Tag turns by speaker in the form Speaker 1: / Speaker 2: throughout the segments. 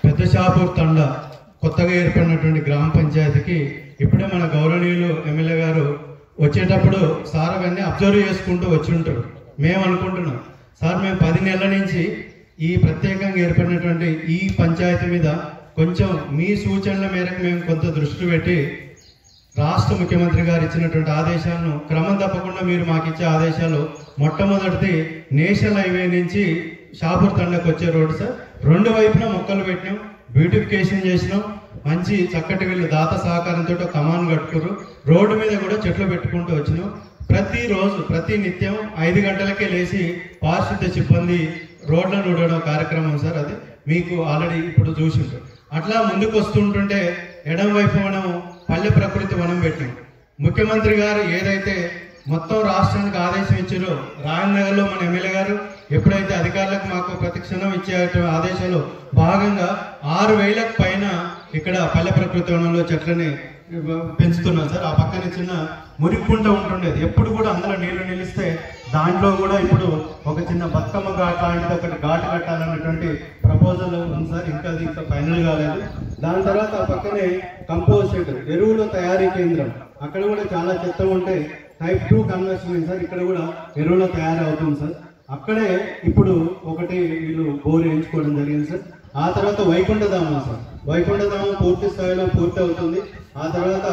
Speaker 1: పెద్ద షాపూర్ తండ కొత్తగా ఏర్పడినటువంటి గ్రామ పంచాయతీకి ఇప్పుడే మన గౌరవనీయులు ఎమ్మెల్యే గారు వచ్చేటప్పుడు సార్ అవన్నీ అబ్జర్వ్ చేసుకుంటూ వచ్చి ఉంటారు మేము అనుకుంటున్నాం సార్ మేము పది నెలల నుంచి ఈ ప్రత్యేకంగా ఏర్పడినటువంటి ఈ పంచాయతీ మీద కొంచెం మీ సూచనల మేరకు మేము కొంత దృష్టి పెట్టి రాష్ట్ర ముఖ్యమంత్రి గారు ఇచ్చినటువంటి ఆదేశాలను క్రమం తప్పకుండా మీరు మాకు ఇచ్చే ఆదేశాలు మొట్టమొదటిది నేషనల్ హైవే నుంచి షాపూర్ తండకు వచ్చే రోడ్డు సార్ రెండు వైపున మొక్కలు పెట్టినాం బ్యూటిఫికేషన్ చేసినాం మంచి చక్కటి వీళ్ళు దాత సహకారంతో ఒక కమాన్ కట్టుకురు రోడ్డు మీద కూడా చెట్లు పెట్టుకుంటూ వచ్చినాం ప్రతిరోజు ప్రతి నిత్యం ఐదు గంటలకే లేచి పారిశుద్ధ్య సిబ్బంది రోడ్లను ఊడడం కార్యక్రమం సార్ అది మీకు ఆల్రెడీ ఇప్పుడు చూసింటారు అట్లా ముందుకు వస్తుంటుంటే ఎడం వైపు మనం పల్లె ప్రకృతి వనం పెట్టాం ముఖ్యమంత్రి గారు ఏదైతే మొత్తం రాష్ట్రానికి ఆదేశం ఇచ్చారో రాయనగర్లో మన ఎమ్మెల్యే గారు ఎప్పుడైతే అధికారులకు మాకు ప్రతిక్షణం ఇచ్చే ఆదేశాలు భాగంగా ఆరు వేలకు పైన ఇక్కడ పల్లె ప్రకృతి వనంలో చెట్లని పెంచుతున్నాం సార్ ఆ పక్కన చిన్న మురిక్కుంట ఉంటుండేది ఎప్పుడు కూడా అందులో నీళ్లు నిలిస్తే దాంట్లో కూడా ఇప్పుడు ఒక చిన్న బతుకమ్మ ఘాట్ లాంటిది ఒకటి ఘాట్ కట్టాలన్నటువంటి ప్రపోజల్ ఉంది సార్ ఇంకా అది ఇంకా ఫైనల్ కాలేదు దాని తర్వాత ఆ పక్కనే కంపోజ్ షెడ్ ఎరువుల తయారీ కేంద్రం అక్కడ కూడా చాలా చెత్త ఉంటే టైప్ టూ కన్వర్షన్ సార్ ఇక్కడ కూడా ఎరువుల తయారీ అవుతుంది సార్ అక్కడే ఇప్పుడు ఒకటి వీళ్ళు బోర్ వేయించుకోవడం జరిగింది సార్ ఆ తర్వాత వైకుంఠధామం సార్ వైకుంఠధామం పూర్తి స్థాయిలో పూర్తి అవుతుంది ఆ తర్వాత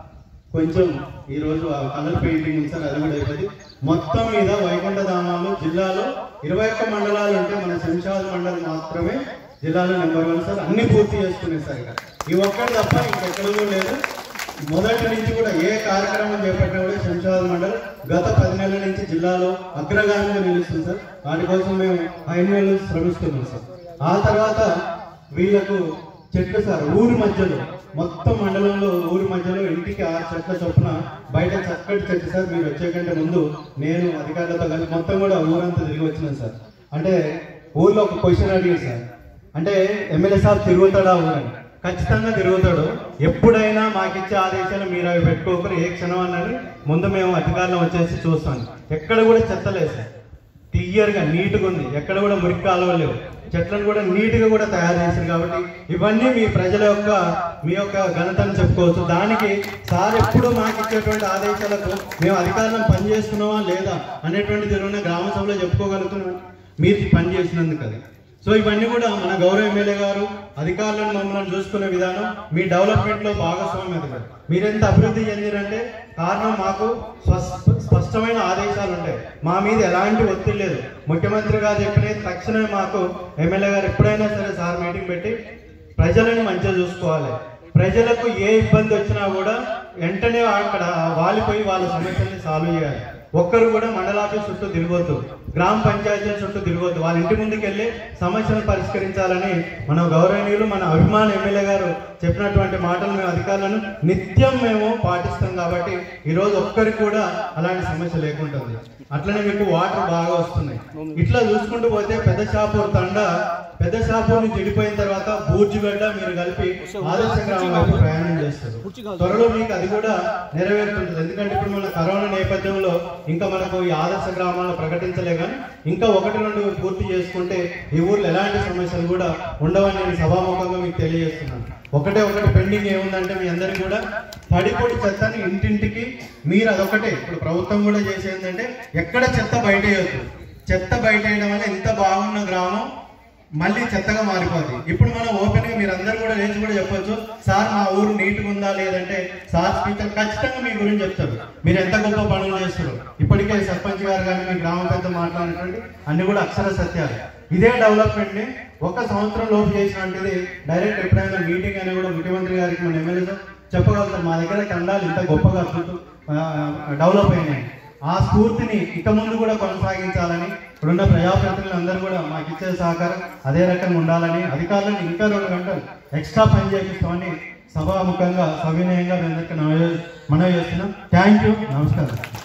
Speaker 1: కొంచెం ఈ రోజు ఆ కలర్ పెయింటింగ్ ఉంది సార్ అది కూడా అయిపోయింది మొత్తం మీద వైకుంఠ ధామాలు జిల్లాలో ఇరవై ఒక్క మండలాలు ఉంటే మన శంషాబాద్ మండలం మాత్రమే జిల్లాలో నెంబర్ వన్ సార్ అన్ని పూర్తి చేసుకునేది సార్ ఇక ఈ ఒక్కటి తప్ప ఇంకెక్కడ కూడా లేదు మొదటి నుంచి కూడా ఏ కార్యక్రమం చేపట్టినా కూడా శంషాబాద్ మండలం గత పది నెలల నుంచి జిల్లాలో అగ్రగామిగా నిలుస్తుంది సార్ వాటి కోసం మేము ఐదు శ్రమిస్తున్నాం సార్ ఆ తర్వాత వీళ్ళకు చెట్లు సార్ ఊరి మధ్యలో మొత్తం మండలంలో ఊరి మధ్యలో ఇంటికి ఆరు చెట్ల చొప్పున బయట చక్కటి చెట్టు సార్ మీరు వచ్చే కంటే ముందు నేను అధికారులతో కలిసి మొత్తం కూడా ఊరంతా తిరిగి వచ్చినాను సార్ అంటే ఊర్లో ఒక క్వశ్చన్ అడిగారు సార్ అంటే ఎమ్మెల్యే సాబ్ తిరుగుతాడా ఊరని ఖచ్చితంగా తిరుగుతాడు ఎప్పుడైనా మాకు ఇచ్చే ఆదేశాలు మీరు అవి పెట్టుకోకరు ఏ క్షణం అన్నది ముందు మేము అధికారులు వచ్చేసి చూస్తాం ఎక్కడ కూడా చెత్త లేదు సార్ క్లియర్గా నీట్గా ఉంది ఎక్కడ కూడా మురికి కాలువలు లేవు చెట్లను కూడా నీట్గా కూడా తయారు చేశారు కాబట్టి ఇవన్నీ మీ ప్రజల యొక్క మీ యొక్క ఘనతను చెప్పుకోవచ్చు దానికి సార్ ఎప్పుడు మాకు ఇచ్చేటువంటి ఆదేశాలకు మేము అధికారులను పని చేస్తున్నామా లేదా అనేటువంటిది ఉన్న గ్రామ సభలో చెప్పుకోగలుగుతున్నాం మీరు పని చేసినందుకు అది సో ఇవన్నీ కూడా మన గౌరవ ఎమ్మెల్యే గారు అధికారులను మమ్మల్ని చూసుకునే విధానం మీ డెవలప్మెంట్ లో భాగస్వామ్యత కూడా. మీరెంత అభివృద్ధి చెందిరంటే కారణం మాకు స్పష్ట- స్పష్టమైన ఆదేశాలు ఉంటాయి మా మీద ఎలాంటి ఒత్తిడి లేదు ముఖ్యమంత్రి గారు చెప్పిన తక్షణమే మాకు ఎమ్మెల్యే గారు ఎప్పుడైనా సరే సార్ మీటింగ్ పెట్టి ప్రజలను మంచిగా చూసుకోవాలి ప్రజలకు ఏ ఇబ్బంది వచ్చినా కూడా వెంటనే అక్కడ వాలిపోయి వాళ్ళ సమస్యల్ని సాల్వ్ చేయాలి ఒక్కరు కూడా మండలాఫీస్ చుట్టూ తిరగొద్దు గ్రామ పంచాయతీల చుట్టూ తిరగొద్దు వాళ్ళ ఇంటి ముందుకు వెళ్ళి సమస్యలు పరిష్కరించాలని మన గౌరవనీయులు మన అభిమాన ఎమ్మెల్యే గారు చెప్పినటువంటి మాటలు మేము అధికారులను నిత్యం మేము పాటిస్తాం కాబట్టి ఈరోజు ఒక్కరికి కూడా అలాంటి సమస్య లేకుంటుంది అట్లనే మీకు వాటర్ బాగా వస్తున్నాయి ఇట్లా చూసుకుంటూ పోతే పెద్ద షాపూర్ తండ పెద్ద షాపూర్ నుంచి విడిపోయిన తర్వాత బూర్జిగడ్డ మీరు కలిపి ఆదర్శ గ్రామం వైపు ప్రయాణం చేస్తారు త్వరలో మీకు అది కూడా నెరవేరుతుంటుంది ఎందుకంటే ఇప్పుడు మన కరోనా నేపథ్యంలో ఇంకా మనకు ఈ ఆదర్శ గ్రామాలను ప్రకటించలే కానీ ఇంకా ఒకటి రెండు పూర్తి చేసుకుంటే ఈ ఊర్లో ఎలాంటి సమస్యలు కూడా ఉండవని నేను సభాముఖంగా మీకు తెలియజేస్తున్నాను ఒకటే ఒకటి పెండింగ్ ఏముందంటే మీ అందరికీ కూడా తడిపొడి చెత్తని ఇంటింటికి మీరు అదొకటే ఇప్పుడు ప్రభుత్వం కూడా చేసేది ఏంటంటే ఎక్కడ చెత్త బయట వేయొద్దు చెత్త బయట వేయడం వల్ల ఎంత బాగున్న గ్రామం మళ్ళీ చెత్తగా మారిపోద్ది ఇప్పుడు మనం ఓపెన్ గా మీరు అందరు కూడా లేచి కూడా చెప్పొచ్చు సార్ మా ఊరు నీట్గా ఉందా లేదంటే సార్ స్పీకర్ ఖచ్చితంగా మీ గురించి చెప్తారు మీరు ఎంత గొప్ప పనులు చేస్తారు ఇప్పటికే సర్పంచ్ గారు కానీ మీ గ్రామ పెద్ద మాట్లాడినటువంటి అన్ని కూడా అక్షర సత్యాలు ఇదే డెవలప్మెంట్ ని ఒక సంవత్సరం లోపు చేసినటువంటిది డైరెక్ట్ ఎప్పుడైనా మీటింగ్ అయినా కూడా ముఖ్యమంత్రి గారికి మన ఎమ్మెల్యే సార్ చెప్పగలుగుతాం మా దగ్గర తండాలు ఇంత గొప్పగా అద్భుతం, ఆ, డెవలప్ అయినాయి ఆ స్ఫూర్తిని ఇక ముందు కూడా కొనసాగించాలని ఇప్పుడున్న ప్రజాప్రతినిధులు అందరూ కూడా మాకు ఇచ్చే సహకారం అదే రకంగా ఉండాలని అధికారులను ఇంకా రెండు గంటలు ఎక్స్ట్రా పని చేపిస్తామని సభాముఖంగా సవినయంగా మీ అందరికీ మనవి మనవి చేస్తున్నాం థ్యాంక్ యూ నమస్కారం